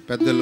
పెద్దలు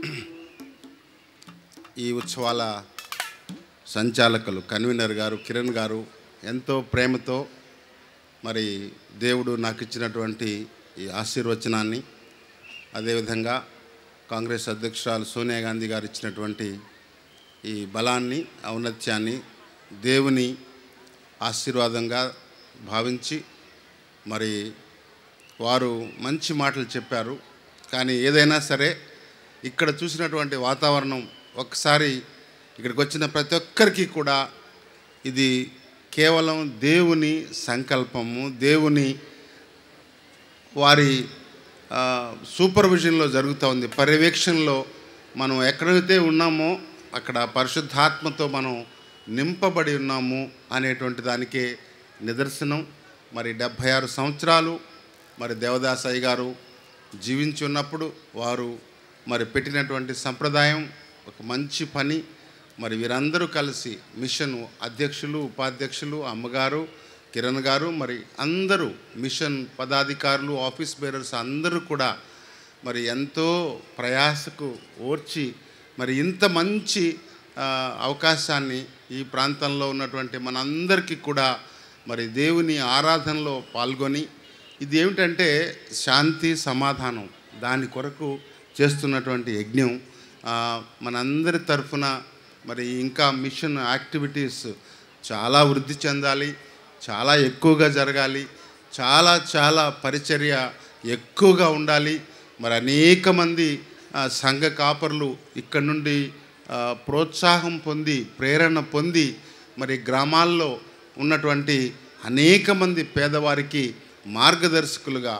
ఈ ఉత్సవాల సంచాలకులు కన్వీనర్ గారు కిరణ్ గారు ఎంతో ప్రేమతో మరి దేవుడు నాకు ఇచ్చినటువంటి ఈ ఆశీర్వచనాన్ని అదేవిధంగా కాంగ్రెస్ అధ్యక్షురాలు సోనియా గాంధీ గారు ఇచ్చినటువంటి ఈ బలాన్ని ఔన్నత్యాన్ని దేవుని ఆశీర్వాదంగా భావించి మరి వారు మంచి మాటలు చెప్పారు కానీ ఏదైనా సరే ఇక్కడ చూసినటువంటి వాతావరణం ఒక్కసారి ఇక్కడికి వచ్చిన ప్రతి ఒక్కరికి కూడా ఇది కేవలం దేవుని సంకల్పము దేవుని వారి ఆ, సూపర్విజన్లో జరుగుతూ ఉంది పర్యవేక్షణలో మనం ఎక్కడైతే ఉన్నామో అక్కడ పరిశుద్ధాత్మతో మనం నింపబడి ఉన్నాము అనేటువంటి దానికే నిదర్శనం మరి డెబ్భై ఆరు సంవత్సరాలు మరి దేవదాసయ్య గారు జీవించి ఉన్నప్పుడు వారు మరి పెట్టినటువంటి సంప్రదాయం ఒక మంచి పని మరి వీరందరూ కలిసి మిషన్ అధ్యక్షులు ఉపాధ్యక్షులు అమ్మగారు కిరణ్ గారు మరి అందరూ మిషన్ పదాధికారులు ఆఫీస్ బేరర్స్ అందరూ కూడా మరి ఎంతో ప్రయాసకు ఓర్చి మరి ఇంత మంచి ఆ, అవకాశాన్ని ఈ ప్రాంతంలో ఉన్నటువంటి మనందరికీ కూడా మరి దేవుని ఆరాధనలో పాల్గొని ఇది ఏమిటంటే శాంతి సమాధానం దాని కొరకు చేస్తున్నటువంటి యజ్ఞం ఆ, మనందరి తరఫున మరి ఇంకా మిషన్ యాక్టివిటీస్ చాలా వృద్ధి చెందాలి చాలా ఎక్కువగా జరగాలి చాలా చాలా పరిచర్య ఎక్కువగా ఉండాలి మరి అనేక మంది ఆ, సంఘ కాపర్లు ఇక్కడ నుండి ఆ, ప్రోత్సాహం పొంది ప్రేరణ పొంది మరి గ్రామాల్లో ఉన్నటువంటి అనేక మంది పేదవారికి మార్గదర్శకులుగా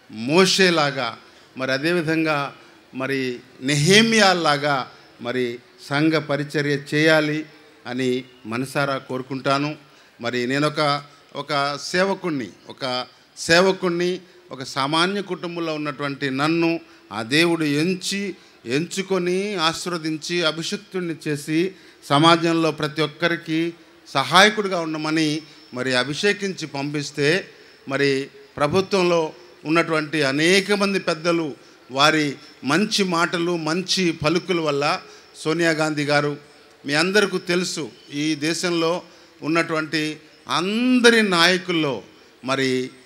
మోషేలాగా మరి అదేవిధంగా మరి నెహేమియాలాగా మరి సంఘ పరిచర్య చేయాలి అని మనసారా కోరుకుంటాను మరి నేను ఒక ఒక సేవకుణ్ణి ఒక సేవకుణ్ణి ఒక సామాన్య కుటుంబంలో ఉన్నటువంటి నన్ను ఆ దేవుడు ఎంచి ఎంచుకొని ఆశీర్వదించి అభిషక్తుడిని చేసి సమాజంలో ప్రతి ఒక్కరికి సహాయకుడిగా ఉండమని మరి అభిషేకించి పంపిస్తే మరి ప్రభుత్వంలో ఉన్నటువంటి అనేక మంది పెద్దలు వారి మంచి మాటలు మంచి పలుకుల వల్ల సోనియా గాంధీ గారు మీ అందరికీ తెలుసు ఈ దేశంలో ఉన్నటువంటి అందరి నాయకుల్లో మరి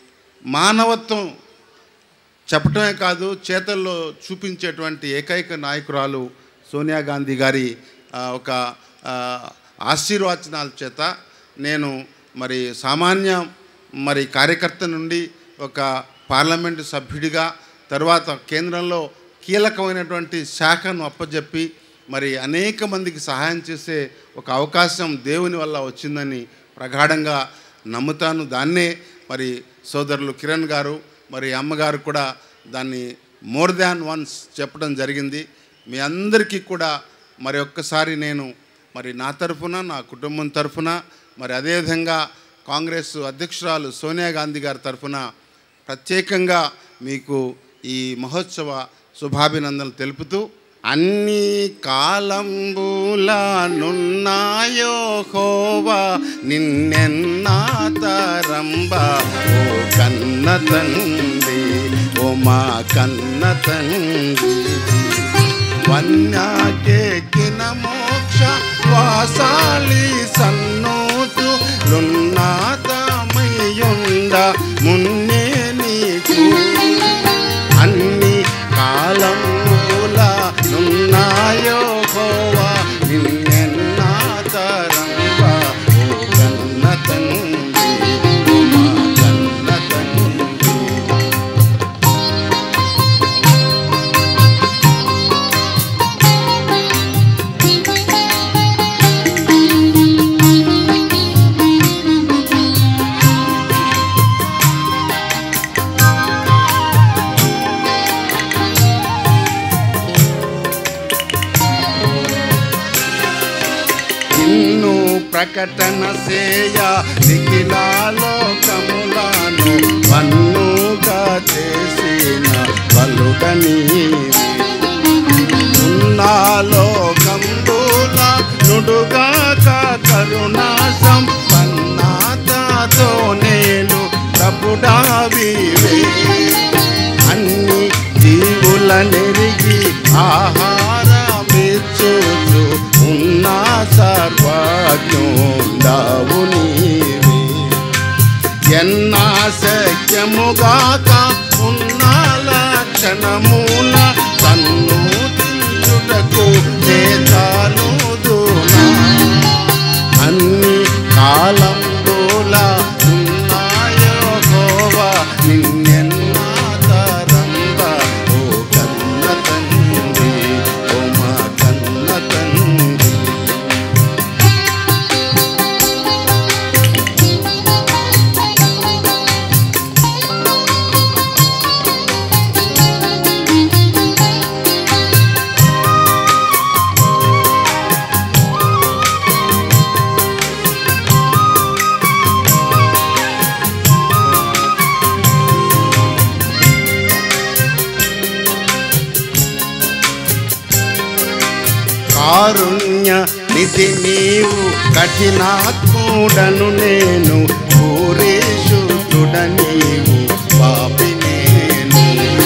మానవత్వం చెప్పటమే కాదు చేతల్లో చూపించేటువంటి ఏకైక నాయకురాలు సోనియా గాంధీ గారి ఆ, ఒక ఆ, ఆశీర్వచనాల చేత నేను మరి సామాన్య మరి కార్యకర్త నుండి ఒక పార్లమెంటు సభ్యుడిగా తర్వాత కేంద్రంలో కీలకమైనటువంటి శాఖను అప్పజెప్పి మరి అనేక మందికి సహాయం చేసే ఒక అవకాశం దేవుని వల్ల వచ్చిందని ప్రగాఢంగా నమ్ముతాను దాన్నే మరి సోదరులు కిరణ్ గారు మరి అమ్మగారు కూడా దాన్ని మోర్ దాన్ వన్స్ చెప్పడం జరిగింది మీ అందరికీ కూడా మరి ఒక్కసారి నేను మరి నా తరఫున నా కుటుంబం తరఫున మరి అదేవిధంగా కాంగ్రెస్ అధ్యక్షురాలు సోనియా గాంధీ గారి తరఫున ప్రత్యేకంగా మీకు ఈ మహోత్సవ శుభాభినందనలు తెలుపుతూ అన్ని కాలంబులనున్నాయో హోవా నిన్నెన్నా తరంబా ఓ కన్న తండ్రి ఓ మా కన్న తండ్రి వన్యాకెక్కిన మోక్ష వాసాలి సన్నోతు లున్నాతమయ్యుండ మున్నే నీకు అన్ని కాలముల నున్నాయో హోవా నిన్నెన్నా తరంబా ఓ కన్న తండ్రి ఓ మా కన్న తండ్రి నిన్ను ప్రకటన సేయ దిగిలాలోకములను పన్నుగా చేసిన బలుడని ఉన్నాలోకంబుల నుడుగాక కరుణా సంపన్నాతతో నేను ప్రభుడావివే అన్ని జీవుల నెరిగి సత్యముగాక ఉన్న లక్షణముల తన్ను దించుటకు చేతానుదునా అన్ని కాలంలోలా ఉన్నాయో గోవా నిన్నెన్నా తరంబ ఓ కన్న తండ్రి ఓ మా కన్న తండ్రి కారుణ్య నిధి నీవు కఠినాత్ముడను నేను పూరేశుద్ధుడ నీవు పాపి నేను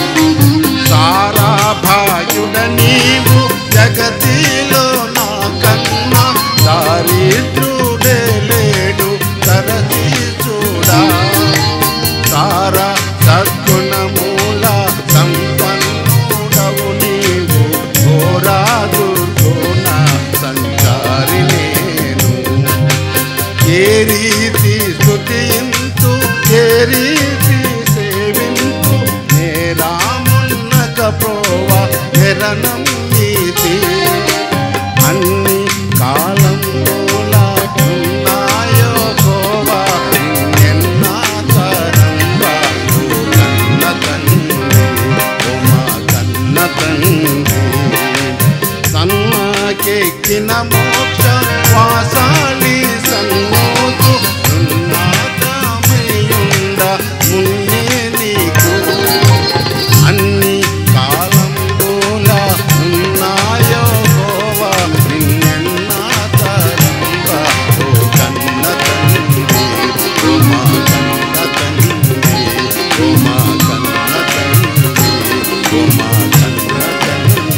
సారాభాయుడ నీవు జగతిలో నా కన్నా దారిద్రుడే లేడు తరచి చూడా సారా సద్గుణమూల సంపన్నుడవు నీవు ఘోరాదుర్గుణ సంచారి నేను ఏ రీతి స్థుతింతు ఏ రీతి సేవింతు నేరామున్నక ప్రోవ ఎరణం నీతి అన్ని కాలంలోల ఉన్నాయో గోవా నిన్నెన్నా తరంబ ఓ కన్న తండ్రి ఓ మా కన్న తండ్రి సన్నాకెక్కిన మోక్ష వాసాలి సన్నోతు ఉన్నాతమయుండ మున్నే నీకు అన్ని కాలంలోల ఉన్నాయో గోవా నిన్నెన్నా తరంబ ఓ కన్న తండ్రి ఓ మా కన్న తండ్రి ఓ మా కన్న తండ్రి ఓ మా కన్న తండ్రి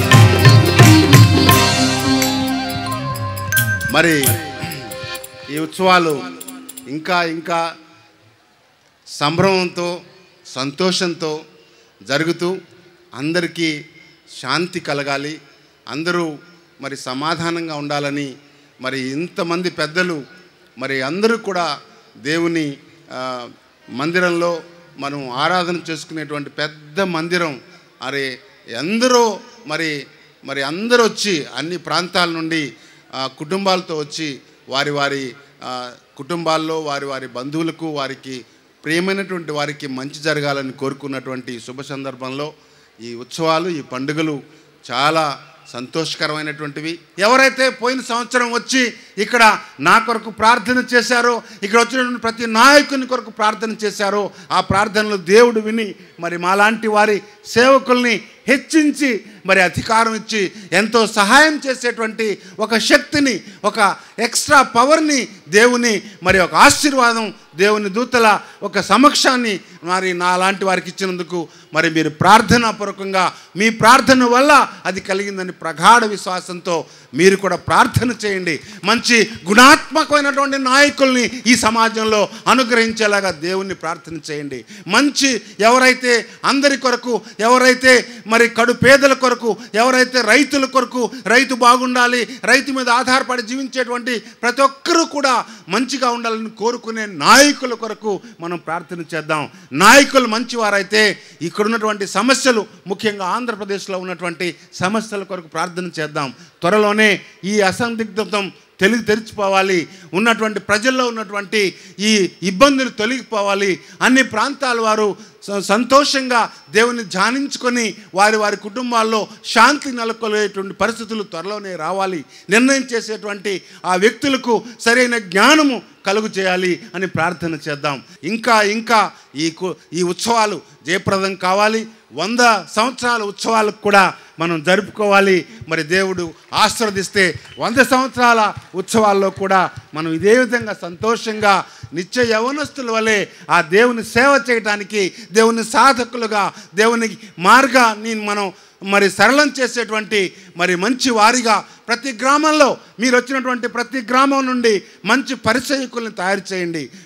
మరి ఈ ఉత్సవాలు ఇంకా ఇంకా సంభ్రమంతో సంతోషంతో జరుగుతూ అందరికీ శాంతి కలగాలి అందరూ మరి సమాధానంగా ఉండాలని మరి ఇంతమంది పెద్దలు మరి అందరూ కూడా దేవుని ఆ, మందిరంలో మనం ఆరాధన చేసుకునేటువంటి పెద్ద మందిరం అరే ఎందరో మరి మరి అందరూ వచ్చి అన్ని ప్రాంతాల నుండి ఆ, కుటుంబాలతో వచ్చి వారి వారి ఆ, కుటుంబాల్లో వారి వారి బంధువులకు వారికి ప్రియమైనటువంటి వారికి మంచి జరగాలని కోరుకున్నటువంటి శుభ సందర్భంలో ఈ ఉత్సవాలు ఈ పండుగలు చాలా సంతోషకరమైనటువంటివి ఎవరైతే పోయిన సంవత్సరం వచ్చి ఇక్కడ నా కొరకు ప్రార్థన చేశారో ఇక్కడ వచ్చినటువంటి ప్రతి నాయకుని కొరకు ప్రార్థన చేశారో ఆ ప్రార్థనలు దేవుడు విని మరి మాలాంటి వారి సేవకుల్ని హెచ్చించి మరి అధికారం ఇచ్చి ఎంతో సహాయం చేసేటువంటి ఒక శక్తిని ఒక ఎక్స్ట్రా పవర్ని దేవుని మరి ఒక ఆశీర్వాదం దేవుని దూతల ఒక సమక్షాన్ని మరి నాలాంటి వారికి ఇచ్చినందుకు మరి మీరు ప్రార్థనాపూర్వకంగా మీ ప్రార్థన వల్ల అది కలిగిందని ప్రగాఢ విశ్వాసంతో మీరు కూడా ప్రార్థన చేయండి మంచి గుణాత్మకమైనటువంటి నాయకుల్ని ఈ సమాజంలో అనుగ్రహించేలాగా దేవుణ్ణి ప్రార్థన చేయండి మంచి ఎవరైతే అందరి కొరకు ఎవరైతే మరి కడు పేదల కొరకు ఎవరైతే రైతుల కొరకు రైతు బాగుండాలి రైతు మీద ఆధారపడి జీవించేటువంటి ప్రతి ఒక్కరూ కూడా మంచిగా ఉండాలని కోరుకునే నాయకుల కొరకు మనం ప్రార్థన చేద్దాం నాయకులు మంచివారైతే ఇక్కడ ఉన్నటువంటి సమస్యలు ముఖ్యంగా ఆంధ్రప్రదేశ్లో ఉన్నటువంటి సమస్యల కొరకు ప్రార్థన చేద్దాం త్వరలోనే ఈ అసందిగ్ధం తెలుగు తెరిచిపోవాలి ఉన్నటువంటి ప్రజల్లో ఉన్నటువంటి ఈ ఇబ్బందులు తొలగిపోవాలి అన్ని ప్రాంతాల వారు స- సంతోషంగా దేవుని ధ్యానించుకొని వారి వారి కుటుంబాల్లో శాంతి నెలకొల్పేటువంటి పరిస్థితులు త్వరలోనే రావాలి నిర్ణయం చేసేటువంటి ఆ వ్యక్తులకు సరైన జ్ఞానము కలుగు చేయాలి అని ప్రార్థన చేద్దాం ఇంకా ఇంకా ఈ కు- ఈ ఉత్సవాలు జయప్రదం కావాలి వంద సంవత్సరాల ఉత్సవాలకు కూడా మనం జరుపుకోవాలి మరి దేవుడు ఆశీర్వదిస్తే వంద సంవత్సరాల ఉత్సవాల్లో కూడా మనం ఇదే విధంగా సంతోషంగా నిత్య యవనస్తుల వలె ఆ దేవుని సేవ చేయడానికి దేవుని సాధకులుగా దేవుని మార్గాన్ని మనం మరి సరళం చేసేటువంటి మరి మంచి వారిగా ప్రతి గ్రామంలో మీరు వచ్చినటువంటి ప్రతి గ్రామం నుండి మంచి పరిచయకుల్ని తయారు చేయండి